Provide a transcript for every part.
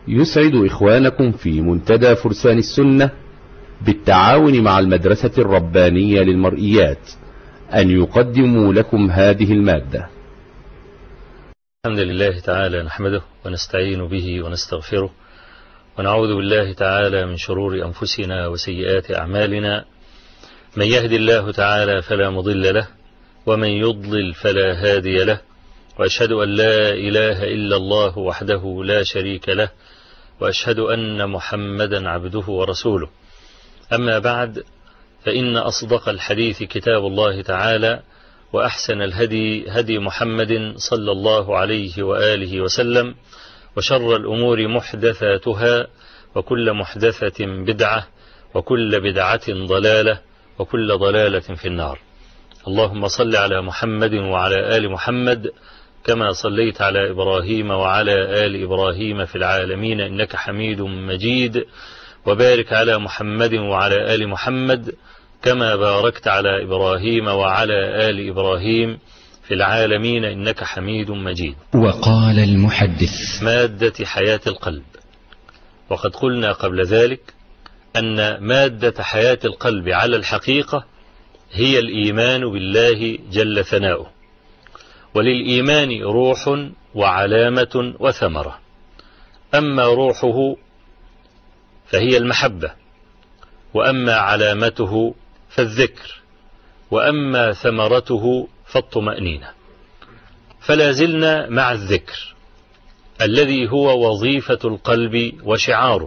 يسعد إخوانكم في منتدى فرسان السنة بالتعاون مع المدرسة الربانية للمرئيات أن يقدموا لكم هذه المادة الحمد لله تعالى نحمده ونستعين به ونستغفره ونعوذ بالله تعالى من شرور أنفسنا وسيئات أعمالنا من يهد الله تعالى فلا مضل له ومن يضلل فلا هادي له وأشهد أن لا إله إلا الله وحده لا شريك له وأشهد أن محمدا عبده ورسوله أما بعد فإن أصدق الحديث كتاب الله تعالى وأحسن الهدي هدي محمد صلى الله عليه وآله وسلم وشر الأمور محدثاتها وكل محدثة بدعة وكل بدعة ضلالة وكل ضلالة في النار اللهم صل على محمد وعلى آل محمد كما صليت على إبراهيم وعلى آل إبراهيم في العالمين إنك حميد مجيد وبارك على محمد وعلى آل محمد كما باركت على إبراهيم وعلى آل إبراهيم في العالمين إنك حميد مجيد وقال المحدث مادة حياة القلب وقد قلنا قبل ذلك أن مادة حياة القلب على الحقيقة هي الإيمان بالله جل ثناؤه وللإيمان روح وعلامة وثمرة أما روحه فهي المحبة وأما علامته فالذكر وأما ثمرته فالطمأنينة فلا زلنا مع الذكر الذي هو وظيفة القلب وشعاره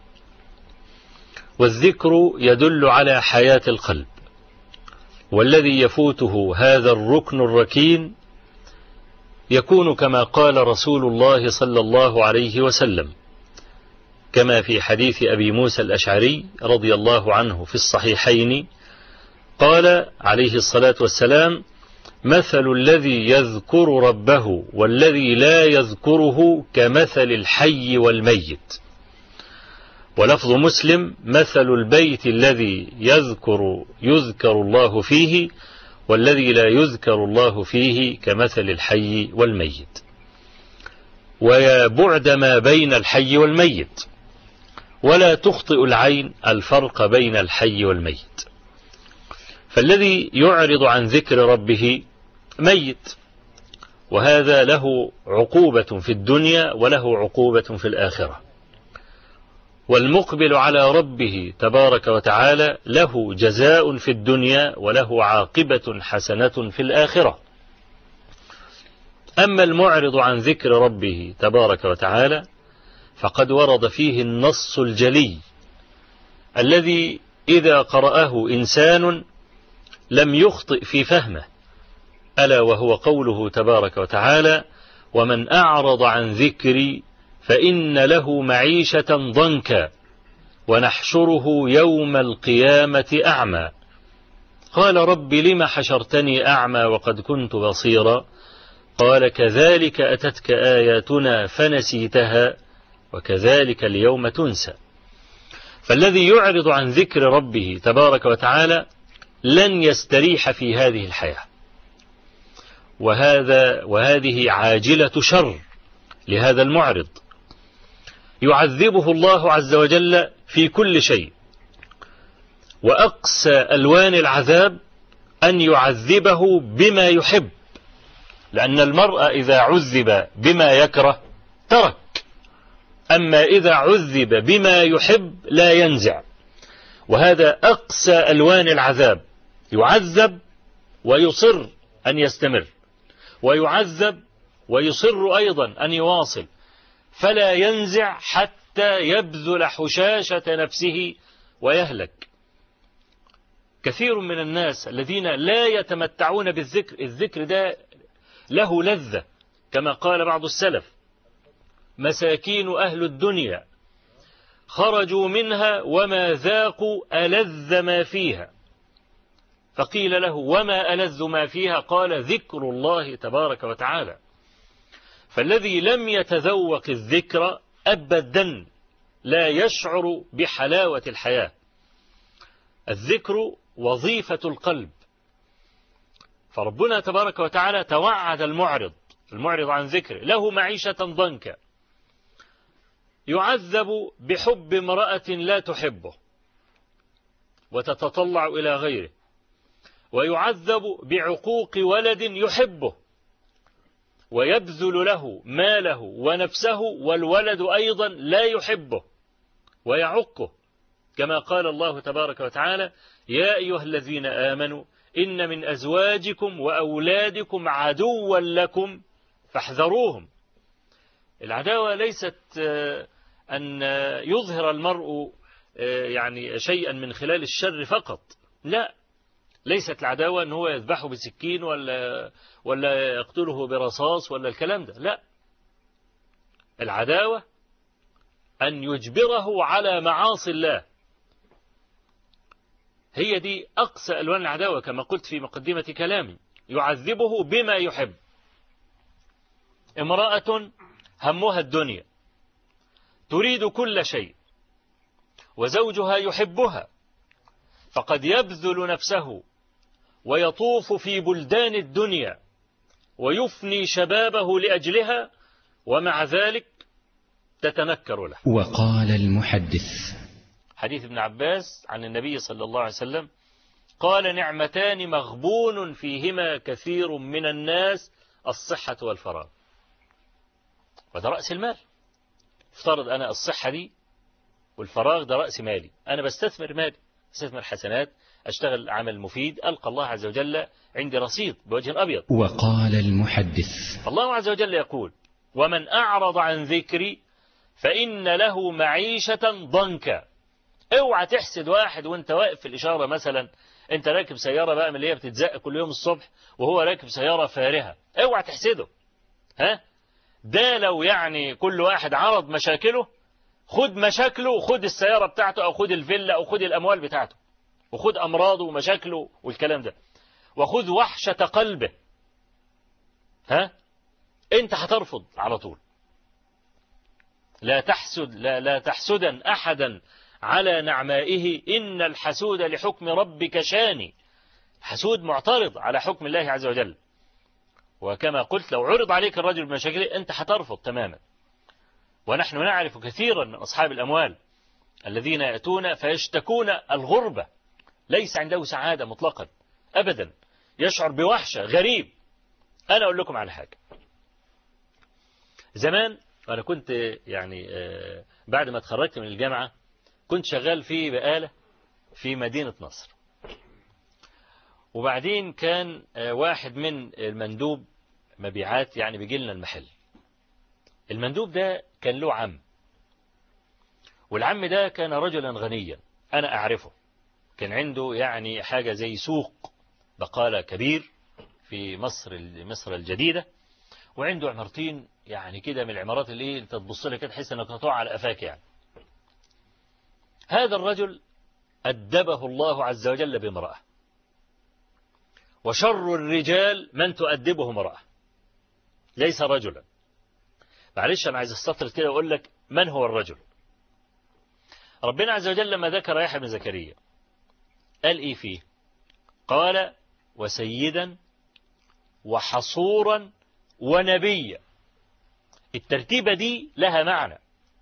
والذكر يدل على حياة القلب والذي يفوته هذا الركن الركين يكون كما قال رسول الله صلى الله عليه وسلم كما في حديث أبي موسى الأشعري رضي الله عنه في الصحيحين قال عليه الصلاة والسلام مثل الذي يذكر ربه والذي لا يذكره كمثل الحي والميت ولفظ مسلم مثل البيت الذي يذكر يذكر الله فيه والذي لا يذكر الله فيه كمثل الحي والميت ويا بعد ما بين الحي والميت ولا تخطئ العين الفرق بين الحي والميت فالذي يعرض عن ذكر ربه ميت وهذا له عقوبة في الدنيا وله عقوبة في الآخرة والمقبل على ربه تبارك وتعالى له جزاء في الدنيا وله عاقبة حسنة في الآخرة أما المعرض عن ذكر ربه تبارك وتعالى فقد ورد فيه النص الجلي الذي إذا قرأه إنسان لم يخطئ في فهمه ألا وهو قوله تبارك وتعالى ومن أعرض عن ذكري فإن له معيشة ضنكا ونحشره يوم القيامة أعمى قال رب لم حشرتني أعمى وقد كنت بصيرا قال كذلك أتتك آياتنا فنسيتها وكذلك اليوم تنسى فالذي يعرض عن ذكر ربه تبارك وتعالى لن يستريح في هذه الحياة وهذا وهذه عاجلة شر لهذا المعرض يعذبه الله عز وجل في كل شيء وأقسى ألوان العذاب أن يعذبه بما يحب لأن المرأة إذا عذب بما يكره ترك أما إذا عذب بما يحب لا ينزع وهذا أقسى ألوان العذاب يعذب ويصر أن يستمر ويعذب ويصر أيضا أن يواصل فلا ينزع حتى يبذل حشاشة نفسه ويهلك كثير من الناس الذين لا يتمتعون بالذكر الذكر ده له لذة كما قال بعض السلف مساكين أهل الدنيا خرجوا منها وما ذاقوا ألذ ما فيها فقيل له وما ألذ ما فيها قال ذكر الله تبارك وتعالى فالذي لم يتذوق الذكر أبدا لا يشعر بحلاوة الحياة الذكر وظيفة القلب فربنا تبارك وتعالى توعد المعرض المعرض عن ذكره له معيشة ضنكا يعذب بحب امرأة لا تحبه وتتطلع إلى غيره ويعذب بعقوق ولد يحبه ويبذل له ماله ونفسه والولد أيضا لا يحبه ويعقه كما قال الله تبارك وتعالى يا أيها الذين آمنوا إن من أزواجكم وأولادكم عدوا لكم فاحذروهم العداوة ليست أن يظهر المرء يعني شيئا من خلال الشر فقط لا ليست العداوة أن هو يذبحه بسكين ولا, ولا يقتله برصاص ولا الكلام ده لا العداوة أن يجبره على معاصي الله هي دي أقصى ألوان العداوة كما قلت في مقدمة كلامي يعذبه بما يحب امرأة همها الدنيا تريد كل شيء وزوجها يحبها فقد يبذل نفسه ويطوف في بلدان الدنيا ويفني شبابه لأجلها ومع ذلك تتنكر له وقال المحدث حديث ابن عباس عن النبي صلى الله عليه وسلم قال نعمتان مغبون فيهما كثير من الناس الصحة والفراغ وده رأس المال افترض أنا الصحة دي والفراغ ده رأس مالي أنا بستثمر مالي استثمر حسنات أشتغل عمل مفيد ألقى الله عز وجل عندي رصيد بوجه أبيض وقال المحدث الله عز وجل يقول ومن أعرض عن ذكري فإن له معيشة ضنكا اوعى تحسد واحد وانت واقف في الإشارة مثلا انت راكب سيارة بقى من اللي هي بتتزق كل يوم الصبح وهو راكب سيارة فارهة اوعى تحسده ها ده لو يعني كل واحد عرض مشاكله خد مشاكله وخد السيارة بتاعته أو خد الفيلا أو خد الأموال بتاعته وخد أمراضه ومشاكله والكلام ده وخذ وحشة قلبه ها انت هترفض على طول لا تحسد لا, لا تحسدا أحدا على نعمائه إن الحسود لحكم ربك شاني حسود معترض على حكم الله عز وجل وكما قلت لو عرض عليك الرجل بمشاكله أنت هترفض تماما ونحن نعرف كثيرا من أصحاب الأموال الذين يأتون فيشتكون الغربة ليس عنده سعادة مطلقا أبدا يشعر بوحشة غريب أنا أقول لكم على حاجة زمان أنا كنت يعني بعد ما اتخرجت من الجامعة كنت شغال في بقالة في مدينة نصر وبعدين كان واحد من المندوب مبيعات يعني بيجي لنا المحل المندوب ده كان له عم والعم ده كان رجلا غنيا أنا أعرفه كان عنده يعني حاجة زي سوق بقالة كبير في مصر مصر الجديدة وعنده عمارتين يعني كده من العمارات اللي ايه انت تبص لها كده تحس انك هتقع على قفاك يعني هذا الرجل أدبه الله عز وجل بامرأة وشر الرجال من تؤدبه امرأة ليس رجلا معلش أنا عايز استطرد كده وأقول لك من هو الرجل ربنا عز وجل لما ذكر يحيى بن زكريا قال إيه فيه قال وسيدا وحصورا ونبيا الترتيبة دي لها معنى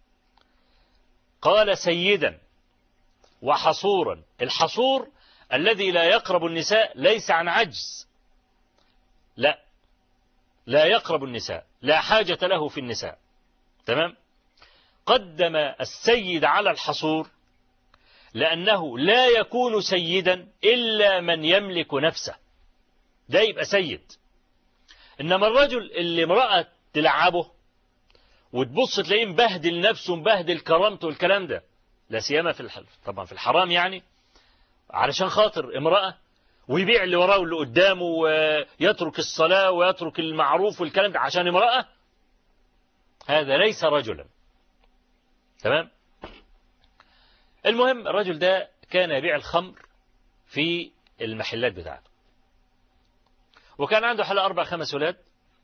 قال سيدا وحصورا الحصور الذي لا يقرب النساء ليس عن عجز لا لا يقرب النساء لا حاجة له في النساء تمام قدم السيد على الحصور لأنه لا يكون سيدا إلا من يملك نفسه ده يبقى سيد إنما الرجل اللي امرأة تلعبه وتبص تلاقيه مبهدل نفسه مبهدل كرامته والكلام ده لا سيما في الحل طبعا في الحرام يعني علشان خاطر امرأة ويبيع اللي وراه واللي قدامه ويترك الصلاة ويترك المعروف والكلام ده عشان امرأة هذا ليس رجلا تمام المهم الرجل ده كان يبيع الخمر في المحلات بتاعته وكان عنده حلقة أربع خمس ولاد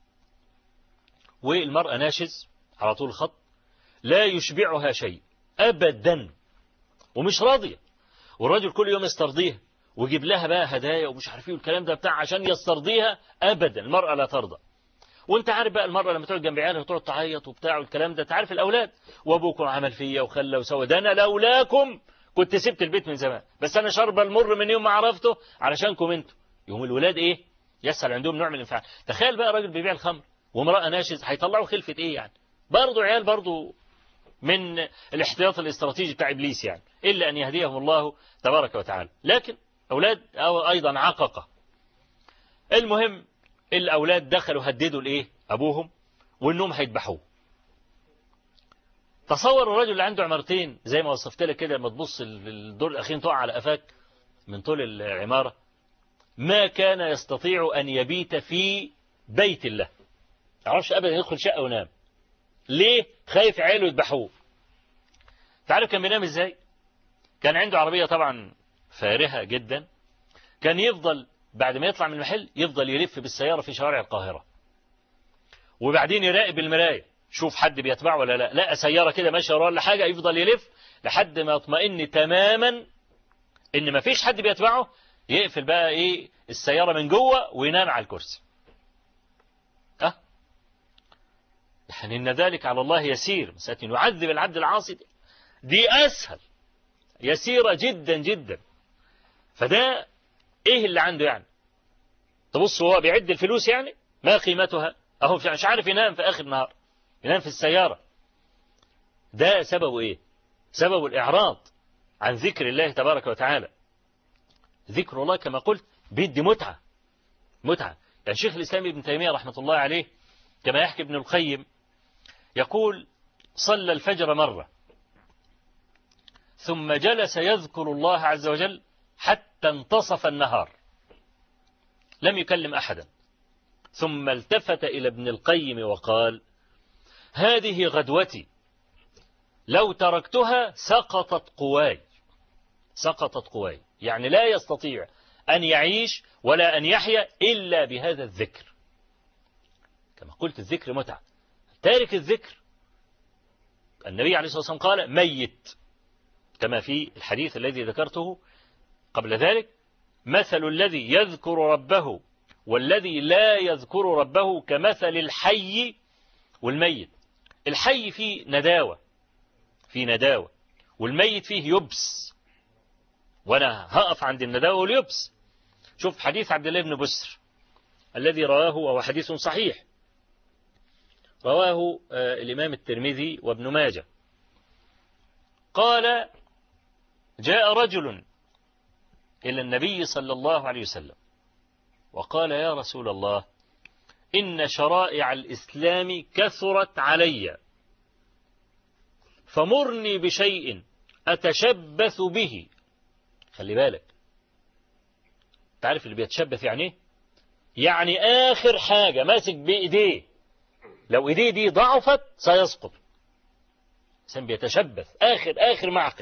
والمرأة ناشز على طول الخط لا يشبعها شيء أبدا ومش راضية والراجل كل يوم يسترضيها ويجيب لها بقى هدايا ومش عارف ايه والكلام ده بتاع عشان يسترضيها أبدا المرأة لا ترضى وانت عارف بقى المرة لما تقعد جنب عيالها وتقعد تعيط وبتاع والكلام ده تعرف الأولاد وأبوكم عمل فيا وخلى وسوى ده أنا لولاكم كنت سبت البيت من زمان بس أنا شرب المر من يوم ما عرفته علشانكم انتوا يوم الولاد إيه يسهل عندهم نوع من الانفعال تخيل بقى راجل بيبيع الخمر وامرأة ناشز هيطلعوا خلفة إيه يعني برضه عيال برضه من الاحتياط الاستراتيجي بتاع إبليس يعني إلا أن يهديهم الله تبارك وتعالى لكن أولاد أو أيضا عققة المهم الأولاد دخلوا هددوا الإيه أبوهم وإنهم هيذبحوه تصور الرجل اللي عنده عمارتين زي ما وصفت لك كده لما تبص الدور الأخير تقع على قفاك من طول العمارة ما كان يستطيع أن يبيت في بيت الله يعرفش أبدا يدخل شقة ونام ليه خايف عياله يذبحوه تعرف كان بينام ازاي كان عنده عربية طبعا فارهة جدا كان يفضل بعد ما يطلع من المحل يفضل يلف بالسيارة في شوارع القاهرة وبعدين يراقب المراية شوف حد بيتبعه ولا لا لا سيارة كده ماشية وراه ولا حاجة يفضل يلف لحد ما يطمئن تماما ان ما فيش حد بيتبعه يقفل بقى ايه السيارة من جوه وينام على الكرسي أه؟ يعني ان ذلك على الله يسير مسألة إنه يعذب العبد العاصي دي, دي اسهل يسيرة جدا جدا فده ايه اللي عنده يعني تبص هو بيعد الفلوس يعني ما قيمتها اهو مش عارف ينام في اخر النهار ينام في السيارة ده سببه ايه سبب الاعراض عن ذكر الله تبارك وتعالى ذكر الله كما قلت بيدي متعة متعة يعني شيخ الإسلام ابن تيمية رحمة الله عليه كما يحكي ابن القيم يقول صلى الفجر مرة ثم جلس يذكر الله عز وجل حتى انتصف النهار لم يكلم أحدا ثم التفت إلى ابن القيم وقال هذه غدوتي لو تركتها سقطت قواي سقطت قواي يعني لا يستطيع أن يعيش ولا أن يحيا إلا بهذا الذكر كما قلت الذكر متعة تارك الذكر النبي عليه الصلاة والسلام قال ميت كما في الحديث الذي ذكرته قبل ذلك مثل الذي يذكر ربه والذي لا يذكر ربه كمثل الحي والميت الحي فيه نداوة في نداوة والميت فيه يبس وانا هقف عند النداوة واليبس شوف حديث عبد الله بن بسر الذي رواه وهو حديث صحيح رواه الإمام الترمذي وابن ماجه قال جاء رجل إلى النبي صلى الله عليه وسلم وقال يا رسول الله إن شرائع الإسلام كثرت علي فمرني بشيء أتشبث به خلي بالك تعرف اللي بيتشبث يعني ايه يعني آخر حاجة ماسك بإيديه لو إيديه دي ضعفت سيسقط سن بيتشبث آخر آخر معقل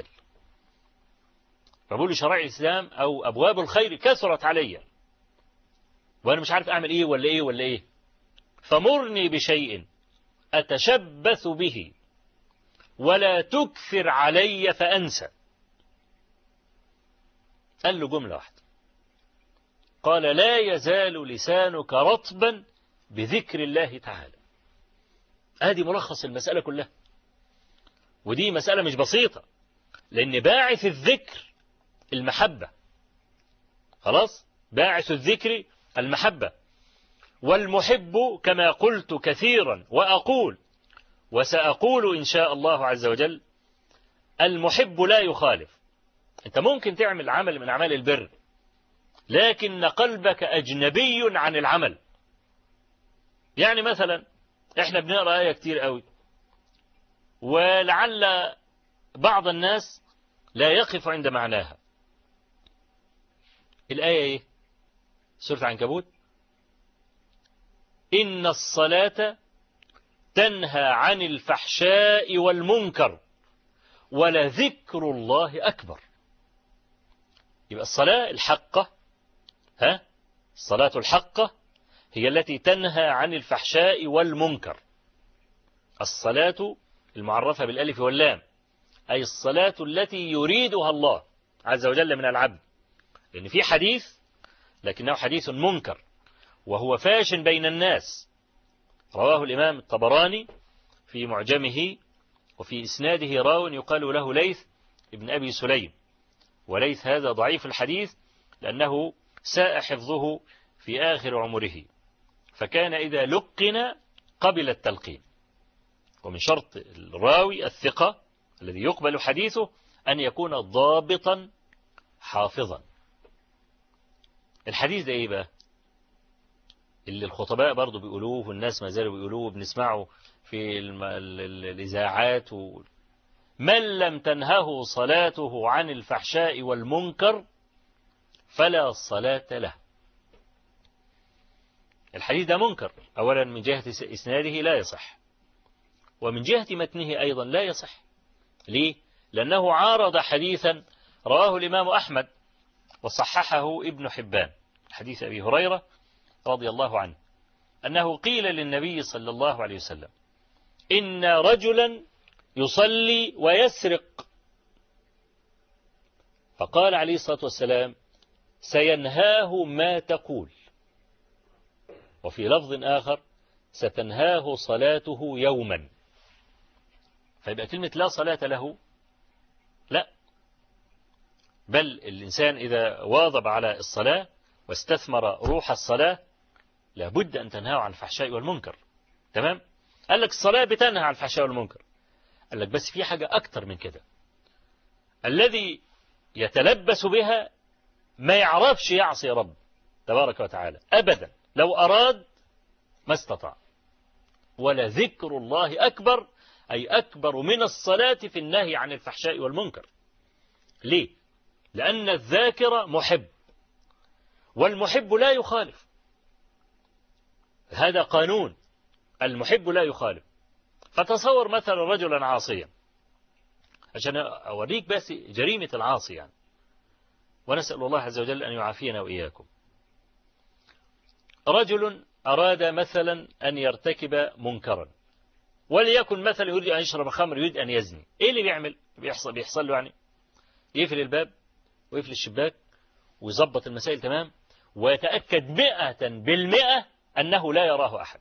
فبقول شرائع الإسلام أو أبواب الخير كثرت علي وأنا مش عارف أعمل إيه ولا إيه ولا إيه فمرني بشيء أتشبث به ولا تكثر علي فأنسى قال له جملة واحدة قال لا يزال لسانك رطبا بذكر الله تعالى ادي ملخص المسألة كلها ودي مسألة مش بسيطة لأن باعث الذكر المحبة خلاص باعث الذكر المحبة والمحب كما قلت كثيرا وأقول وسأقول إن شاء الله عز وجل المحب لا يخالف أنت ممكن تعمل عمل من أعمال البر لكن قلبك أجنبي عن العمل يعني مثلا احنا بنقرأ آية كتير قوي ولعل بعض الناس لا يقف عند معناها الآية ايه سورة عنكبوت إن الصلاة تنهى عن الفحشاء والمنكر ولذكر الله أكبر يبقى الصلاة الحقة ها الصلاة الحقة هي التي تنهى عن الفحشاء والمنكر الصلاة المعرفة بالألف واللام أي الصلاة التي يريدها الله عز وجل من العبد لأن في حديث لكنه حديث منكر وهو فاش بين الناس رواه الإمام الطبراني في معجمه وفي إسناده راو يقال له ليث ابن أبي سليم وليث هذا ضعيف الحديث لأنه ساء حفظه في آخر عمره فكان إذا لقن قبل التلقين ومن شرط الراوي الثقة الذي يقبل حديثه أن يكون ضابطا حافظا الحديث ده إيه بقى اللي الخطباء برضو بيقولوه والناس ما زالوا بيقولوه بنسمعه في الإذاعات و... من لم تنهه صلاته عن الفحشاء والمنكر فلا صلاة له الحديث ده منكر أولا من جهة إسناده لا يصح ومن جهة متنه أيضا لا يصح ليه؟ لأنه عارض حديثا رواه الإمام أحمد وصححه ابن حبان حديث أبي هريرة رضي الله عنه أنه قيل للنبي صلى الله عليه وسلم إن رجلا يصلي ويسرق فقال عليه الصلاة والسلام سينهاه ما تقول وفي لفظ آخر ستنهاه صلاته يوما فيبقى كلمة لا صلاة له لا بل الإنسان إذا واظب على الصلاة واستثمر روح الصلاة لابد أن تنهاه عن الفحشاء والمنكر تمام قال لك الصلاة بتنهى عن الفحشاء والمنكر قال لك بس في حاجة أكتر من كده الذي يتلبس بها ما يعرفش يعصي رب تبارك وتعالى أبدا لو أراد ما استطاع ولا ذكر الله أكبر أي أكبر من الصلاة في النهي عن الفحشاء والمنكر ليه؟ لأن الذاكر محب والمحب لا يخالف هذا قانون المحب لا يخالف فتصور مثلا رجلا عاصيا عشان أوريك بس جريمة العاصي يعني ونسأل الله عز وجل أن يعافينا وإياكم رجل أراد مثلا أن يرتكب منكرا وليكن مثلا يريد أن يشرب خمر يريد أن يزني إيه اللي بيعمل بيحصل, بيحصل له يعني يقفل الباب ويقفل الشباك ويظبط المسائل تمام ويتأكد مئة بالمئة أنه لا يراه أحد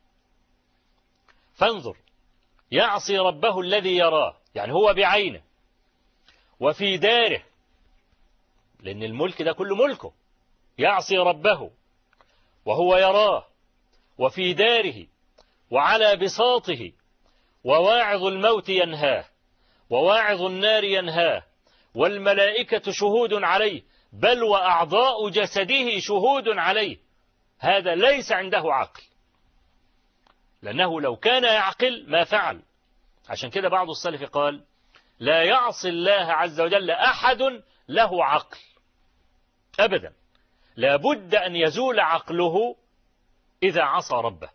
فانظر يعصي ربه الذي يراه يعني هو بعينه وفي داره لأن الملك ده كله ملكه يعصي ربه وهو يراه وفي داره وعلى بساطه وواعظ الموت ينهاه وواعظ النار ينهاه والملائكة شهود عليه بل وأعضاء جسده شهود عليه هذا ليس عنده عقل لأنه لو كان يعقل ما فعل عشان كده بعض السلف قال لا يعصي الله عز وجل أحد له عقل أبدا لابد أن يزول عقله إذا عصى ربه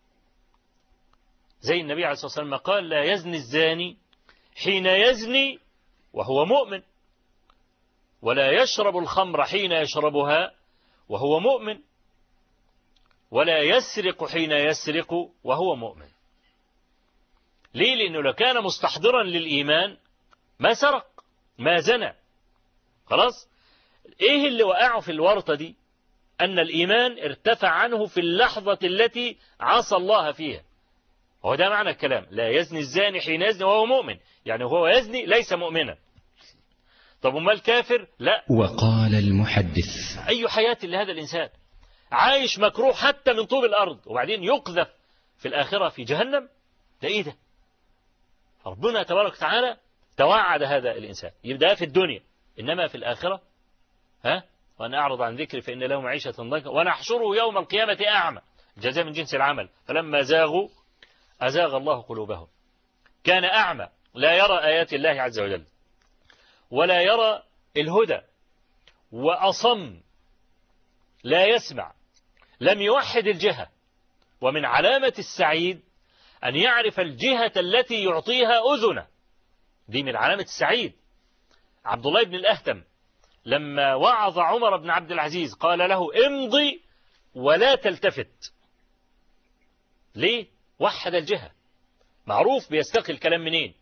زي النبي عليه الصلاة والسلام قال لا يزني الزاني حين يزني وهو مؤمن ولا يشرب الخمر حين يشربها وهو مؤمن ولا يسرق حين يسرق وهو مؤمن ليه لأنه لو كان مستحضرا للإيمان ما سرق ما زنى خلاص ايه اللي وقعه في الورطة دي أن الإيمان ارتفع عنه في اللحظة التي عصى الله فيها وهو ده معنى الكلام لا يزني الزاني حين يزني وهو مؤمن يعني هو يزني ليس مؤمنا طب وما الكافر لا وقال المحدث أي حياة لهذا الإنسان عايش مكروه حتى من طوب الأرض وبعدين يقذف في الآخرة في جهنم ده إيه ده ربنا تبارك وتعالى توعد هذا الإنسان يبدأ في الدنيا إنما في الآخرة ها وأن أعرض عن ذكري فإن له معيشة ضنكا ونحشره يوم القيامة أعمى جزاء من جنس العمل فلما زاغوا أزاغ الله قلوبهم كان أعمى لا يرى آيات الله عز وجل ولا يرى الهدى وأصم لا يسمع لم يوحد الجهة ومن علامة السعيد أن يعرف الجهة التي يعطيها أذنه دي من علامة السعيد عبد الله بن الأهتم لما وعظ عمر بن عبد العزيز قال له امضي ولا تلتفت ليه وحد الجهة معروف بيستقي الكلام منين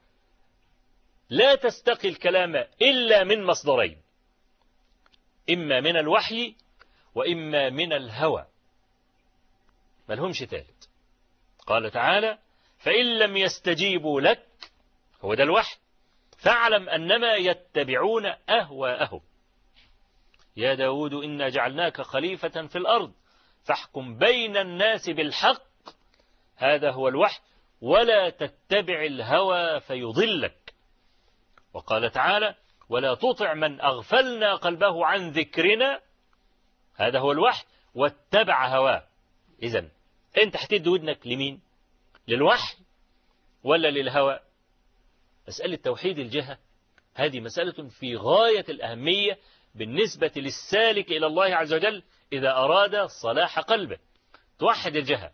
لا تستقي الكلام إلا من مصدرين إما من الوحي وإما من الهوى ملهمش ثالث قال تعالى فإن لم يستجيبوا لك هو ده الوحي فاعلم أنما يتبعون أهواءهم يا داود إنا جعلناك خليفة في الأرض فاحكم بين الناس بالحق هذا هو الوحي ولا تتبع الهوى فيضلك وقال تعالى ولا تطع من أغفلنا قلبه عن ذكرنا هذا هو الوحي واتبع هواه إذا أنت هتدي ودنك لمين للوحي ولا للهوى مسألة توحيد الجهة هذه مسألة في غاية الأهمية بالنسبة للسالك إلى الله عز وجل إذا أراد صلاح قلبه توحد الجهة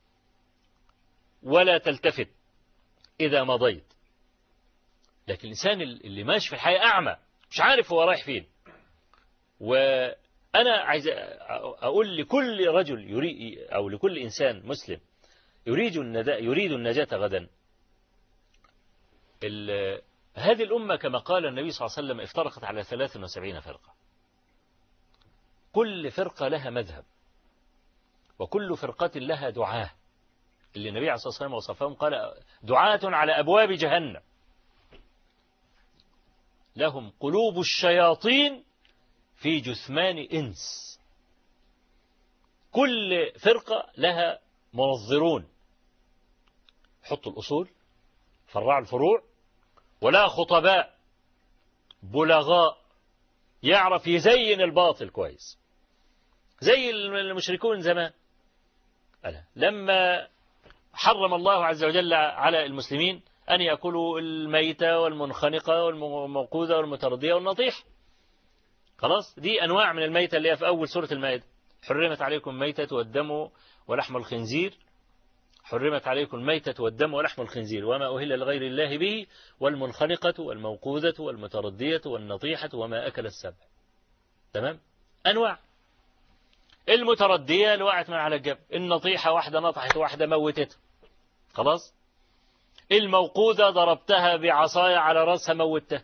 ولا تلتفت إذا مضيت لكن الإنسان اللي ماشي في الحياة أعمى مش عارف هو رايح فين وأنا عايز أقول لكل رجل يريد أو لكل إنسان مسلم يريد يريد النجاة غدا هذه الأمة كما قال النبي صلى الله عليه وسلم افترقت على 73 فرقة كل فرقة لها مذهب وكل فرقة لها دعاة اللي النبي عليه الصلاة والسلام وصفهم قال دعاة على أبواب جهنم لهم قلوب الشياطين في جثمان إنس كل فرقة لها منظرون حطوا الأصول فرعوا الفروع ولا خطباء بلغاء يعرف يزين الباطل كويس زي المشركون زمان ألا لما حرم الله عز وجل على المسلمين أن يأكلوا الميتة والمنخنقة والموقوذة والمتردية والنطيح خلاص دي أنواع من الميتة اللي هي في أول سورة المائدة حرمت عليكم الميتة والدم ولحم الخنزير حرمت عليكم الميتة والدم ولحم الخنزير وما أهل لغير الله به والمنخنقة والموقوذة والمتردية والنطيحة وما أكل السبع تمام أنواع المتردية اللي وقعت من على الجبل النطيحة واحدة نطحت واحدة موتتها خلاص الموقوذة ضربتها بعصاية على رأسها موتها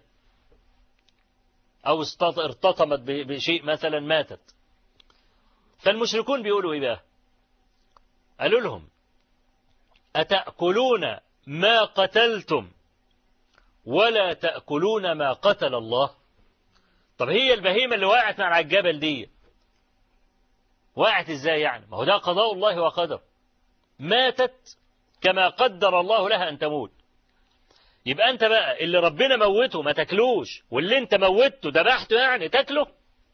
أو ارتطمت بشيء مثلا ماتت فالمشركون بيقولوا إيه بقى قالوا لهم أتأكلون ما قتلتم ولا تأكلون ما قتل الله طب هي البهيمة اللي وقعت على الجبل دي وقعت ازاي يعني ما هو ده قضاء الله وقدر ماتت كما قدر الله لها أن تموت يبقى أنت بقى اللي ربنا موته ما تاكلوش واللي أنت موته ذبحته يعني تاكله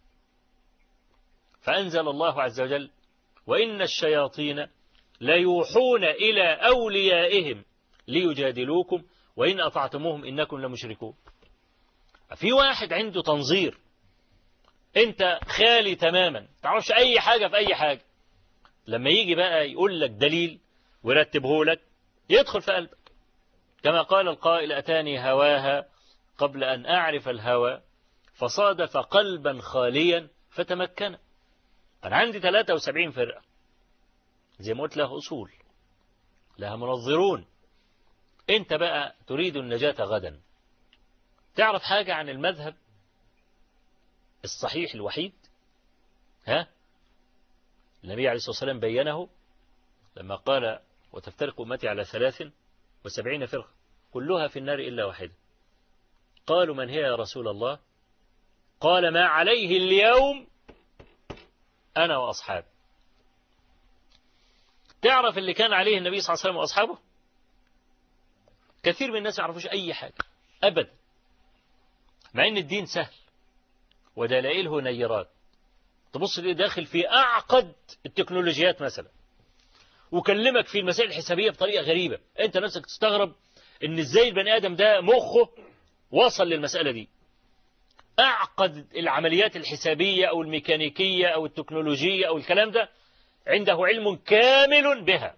فأنزل الله عز وجل وإن الشياطين ليوحون إلى أوليائهم ليجادلوكم وإن أطعتموهم إنكم لمشركون في واحد عنده تنظير انت خالي تماما تعرفش اي حاجة في اي حاجة لما يجي بقى يقول لك دليل ويرتبه لك يدخل في قلبك كما قال القائل أتاني هواها قبل أن أعرف الهوى فصادف قلبا خاليا فتمكن أنا عندي 73 فرقة زي ما قلت لها أصول لها منظرون أنت بقى تريد النجاة غدا تعرف حاجة عن المذهب الصحيح الوحيد ها النبي عليه الصلاة والسلام بينه لما قال وتفترق أمتي على ثلاث وسبعين فرقة كلها في النار إلا واحدة قالوا من هي يا رسول الله قال ما عليه اليوم أنا وأصحابي تعرف اللي كان عليه النبي صلى الله عليه وسلم وأصحابه كثير من الناس ما يعرفوش أي حاجة أبدا مع أن الدين سهل ودلائله نيرات تبص ليه داخل في أعقد التكنولوجيات مثلا وكلمك في المسائل الحسابية بطريقة غريبة أنت نفسك تستغرب أن إزاي البني آدم ده مخه وصل للمسألة دي أعقد العمليات الحسابية أو الميكانيكية أو التكنولوجية أو الكلام ده عنده علم كامل بها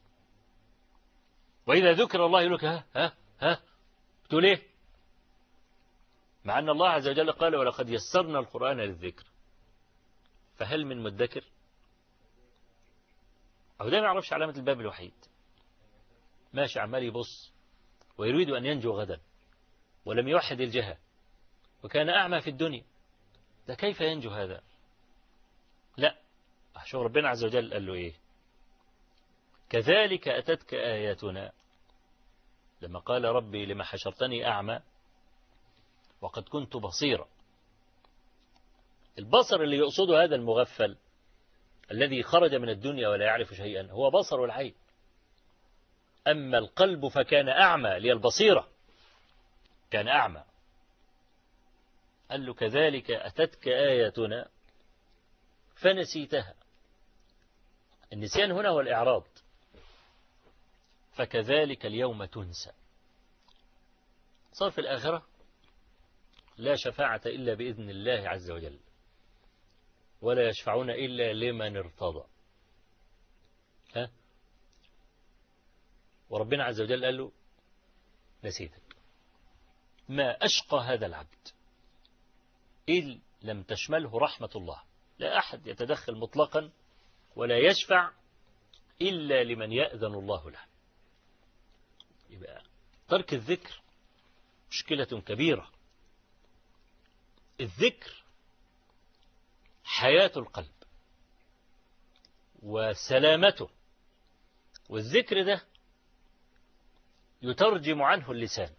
وإذا ذكر الله يقول لك ها ها ها تقول إيه مع أن الله عز وجل قال ولقد يسرنا القرآن للذكر فهل من مدكر أو ده ما يعرفش علامة الباب الوحيد ماشي عمال يبص ويريد أن ينجو غدا ولم يوحد الجهة وكان أعمى في الدنيا ده كيف ينجو هذا لا شوف ربنا عز وجل قال له إيه كذلك أتتك آياتنا لما قال ربي لما حشرتني أعمى وقد كنت بصيرا البصر اللي يقصده هذا المغفل الذي خرج من الدنيا ولا يعرف شيئا هو بصر العين أما القلب فكان أعمى للبصيرة كان أعمى قال له كذلك أتتك آياتنا فنسيتها النسيان هنا هو الإعراض فكذلك اليوم تنسى صار في الآخرة لا شفاعة إلا بإذن الله عز وجل ولا يشفعون إلا لمن ارتضى ها وربنا عز وجل قال له نسيتك ما أشقى هذا العبد إذ لم تشمله رحمة الله لا أحد يتدخل مطلقا ولا يشفع إلا لمن يأذن الله له يبقى ترك الذكر مشكلة كبيرة الذكر حياة القلب وسلامته والذكر ده يترجم عنه اللسان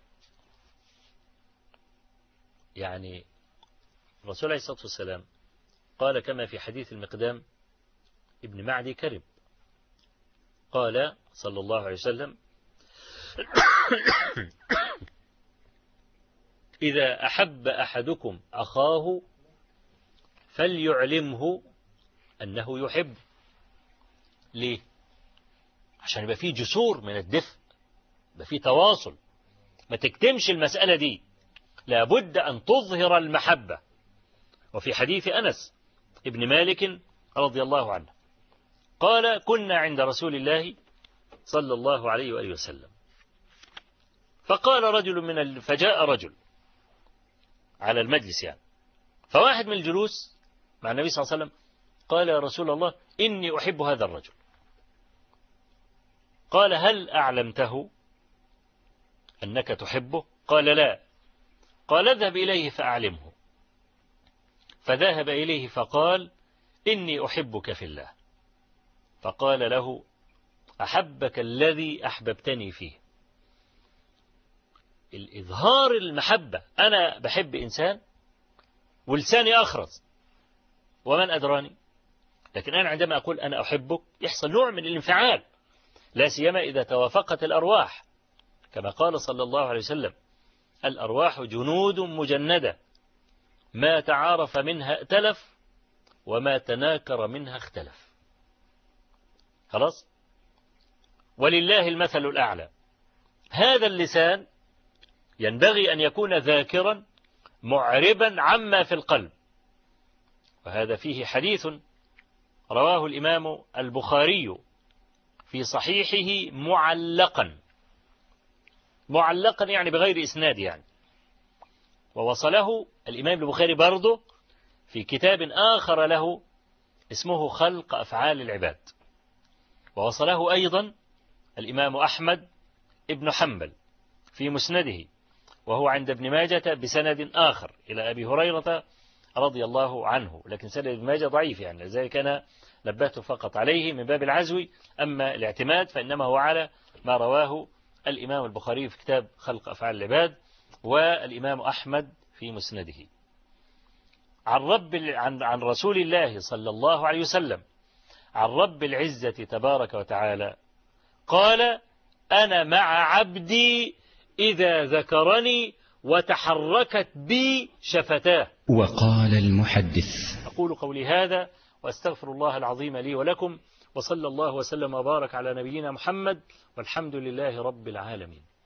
يعني الرسول عليه الصلاة والسلام قال كما في حديث المقدام ابن معدي كرب قال صلى الله عليه وسلم إذا أحب أحدكم أخاه فليعلمه أنه يحب ليه عشان يبقى فيه جسور من الدفء يبقى فيه تواصل ما تكتمش المسألة دي لابد أن تظهر المحبة وفي حديث أنس ابن مالك رضي الله عنه قال كنا عند رسول الله صلى الله عليه وآله وسلم فقال رجل من ال... فجاء رجل على المجلس يعني فواحد من الجلوس مع النبي صلى الله عليه وسلم قال يا رسول الله إني أحب هذا الرجل قال هل أعلمته أنك تحبه قال لا قال اذهب إليه فأعلمه فذهب إليه فقال إني أحبك في الله فقال له أحبك الذي أحببتني فيه الإظهار المحبة أنا بحب إنسان ولساني أخرس ومن أدراني لكن أنا عندما أقول أنا أحبك يحصل نوع من الانفعال لا سيما إذا توافقت الأرواح كما قال صلى الله عليه وسلم الأرواح جنود مجندة ما تعارف منها ائتلف وما تناكر منها اختلف خلاص ولله المثل الأعلى هذا اللسان ينبغي أن يكون ذاكرا معربا عما في القلب وهذا فيه حديث رواه الإمام البخاري في صحيحه معلقا معلقا يعني بغير إسناد يعني ووصله الإمام البخاري برضه في كتاب آخر له اسمه خلق أفعال العباد ووصله أيضا الإمام أحمد ابن حنبل في مسنده وهو عند ابن ماجة بسند آخر إلى أبي هريرة رضي الله عنه لكن سند ابن ماجة ضعيف يعني لذلك أنا نبهت فقط عليه من باب العزو أما الاعتماد فإنما هو على ما رواه الإمام البخاري في كتاب خلق أفعال العباد والإمام أحمد في مسنده عن رب عن عن رسول الله صلى الله عليه وسلم عن رب العزة تبارك وتعالى قال أنا مع عبدي إذا ذكرني وتحركت بي شفتاه وقال المحدث أقول قولي هذا وأستغفر الله العظيم لي ولكم وصلى الله وسلم وبارك على نبينا محمد والحمد لله رب العالمين